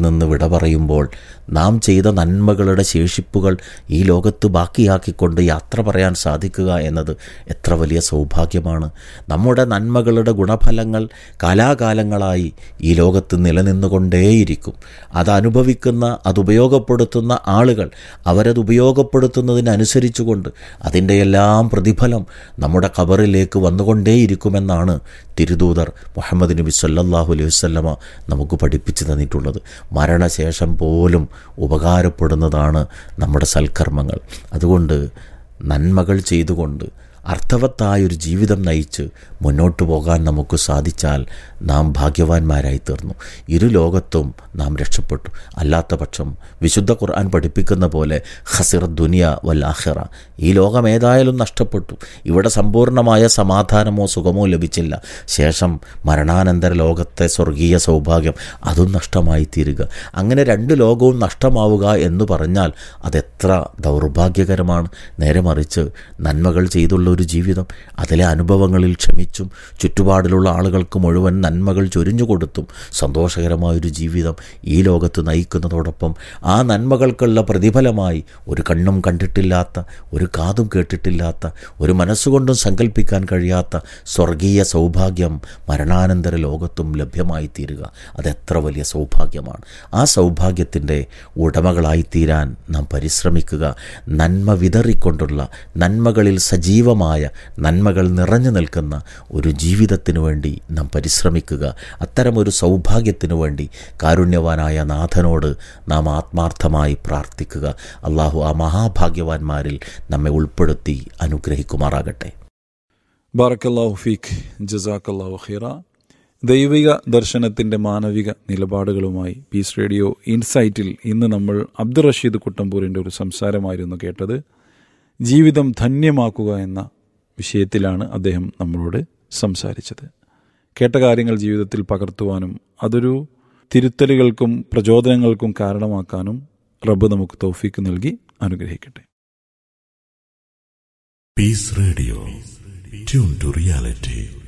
നിന്ന് വിട പറയുമ്പോൾ നാം ചെയ്ത നന്മകളുടെ ശേഷിപ്പുകൾ ഈ ലോകത്ത് ബാക്കിയാക്കിക്കൊണ്ട് യാത്ര പറയാൻ സാധിക്കുക എന്നത് എത്ര വലിയ സൗഭാഗ്യമാണ് നമ്മുടെ നന്മകളുടെ ഗുണഫലങ്ങൾ കാലാകാലങ്ങളായി ഈ ലോകത്ത് നിലനിന്നുകൊണ്ടേയിരിക്കും അത് അനുഭവിക്കുന്ന അത് ഉപയോഗപ്പെടുത്തുന്ന ആളുകൾ അവരത് ഉപയോഗപ്പെടുത്തുന്നതിനനുസരിച്ചുകൊണ്ട് അതിൻ്റെ എല്ലാം പ്രതിഫലം നമ്മുടെ കബറിലേക്ക് വന്നുകൊണ്ടേയിരിക്കുമെന്നാണ് തിരുദൂതർ മുഹമ്മദ് നബി സല്ലല്ലാഹു അലൈഹി വസല്ലമ നമുക്ക് പഠിപ്പിച്ചു തന്നിട്ടുള്ളത് മരണശേഷം പോലും ഉപകാരപ്പെടുന്നതാണ് നമ്മുടെ സൽക്കർമ്മങ്ങൾ അതുകൊണ്ട് നന്മകൾ ചെയ്തുകൊണ്ട് അർത്ഥവത്തായൊരു ജീവിതം നയിച്ച് മുന്നോട്ട് പോകാൻ നമുക്ക് സാധിച്ചാൽ നാം ഭാഗ്യവാന്മാരായി തീർന്നു ഇരു ലോകത്തും നാം രക്ഷപ്പെട്ടു അല്ലാത്ത പക്ഷം വിശുദ്ധ ഖുർആൻ പഠിപ്പിക്കുന്ന പോലെ ഹസിർ ദുനിയ വൽ ആഹിറ ഈ ലോകം ഏതായാലും നഷ്ടപ്പെട്ടു ഇവിടെ സമ്പൂർണ്ണമായ സമാധാനമോ സുഖമോ ലഭിച്ചില്ല ശേഷം മരണാനന്തര ലോകത്തെ സ്വർഗീയ സൗഭാഗ്യം അതും നഷ്ടമായി തീരുക അങ്ങനെ രണ്ട് ലോകവും നഷ്ടമാവുക എന്ന് പറഞ്ഞാൽ അതെത്ര ദൗർഭാഗ്യകരമാണ് നേരെ മറിച്ച് നന്മകൾ ചെയ്തുള്ള ഒരു ജീവിതം അതിലെ അനുഭവങ്ങളിൽ ക്ഷമിച്ചും ചുറ്റുപാടിലുള്ള ആളുകൾക്ക് മുഴുവൻ നന്മകൾ ചൊരിഞ്ഞു കൊടുത്തും സന്തോഷകരമായൊരു ജീവിതം ഈ ലോകത്ത് നയിക്കുന്നതോടൊപ്പം ആ നന്മകൾക്കുള്ള പ്രതിഫലമായി ഒരു കണ്ണും കണ്ടിട്ടില്ലാത്ത ഒരു കാതും കേട്ടിട്ടില്ലാത്ത ഒരു മനസ്സുകൊണ്ടും സങ്കല്പിക്കാൻ കഴിയാത്ത സ്വർഗീയ സൗഭാഗ്യം മരണാനന്തര ലോകത്തും ലഭ്യമായി തീരുക അതെത്ര വലിയ സൗഭാഗ്യമാണ് ആ സൗഭാഗ്യത്തിൻ്റെ ഉടമകളായിത്തീരാൻ നാം പരിശ്രമിക്കുക നന്മ വിതറിക്കൊണ്ടുള്ള നന്മകളിൽ സജീവമായ നന്മകൾ നിറഞ്ഞു നിൽക്കുന്ന ഒരു ജീവിതത്തിനു വേണ്ടി നാം പരിശ്രമിക്കുക അത്തരമൊരു സൗഭാഗ്യത്തിനു വേണ്ടി കാരുണ്യവാനായ നാഥനോട് നാം ആത്മാർത്ഥമായി പ്രാർത്ഥിക്കുക അള്ളാഹു ആ മഹാഭാഗ്യവാന്മാരിൽ നമ്മെ ഉൾപ്പെടുത്തി അനുഗ്രഹിക്കുമാറാകട്ടെ ബാറക്കല്ലാഹു ഫീഖ് ജസാക്കല്ലാഹു ഖീറ ദൈവിക ദർശനത്തിന്റെ മാനവിക നിലപാടുകളുമായി പീസ് റേഡിയോ ഇൻസൈറ്റിൽ ഇന്ന് നമ്മൾ അബ്ദുൾ റഷീദ് കുട്ടമ്പൂരിൻ്റെ ഒരു സംസാരമായിരുന്നു കേട്ടത് ജീവിതം ധന്യമാക്കുക എന്ന വിഷയത്തിലാണ് അദ്ദേഹം നമ്മളോട് സംസാരിച്ചത് കേട്ട കാര്യങ്ങൾ ജീവിതത്തിൽ പകർത്തുവാനും അതൊരു തിരുത്തലുകൾക്കും പ്രചോദനങ്ങൾക്കും കാരണമാക്കാനും റബ്ബ് നമുക്ക് തൗഫീക്ക് നൽകി അനുഗ്രഹിക്കട്ടെ Peace Radio. Tune to reality.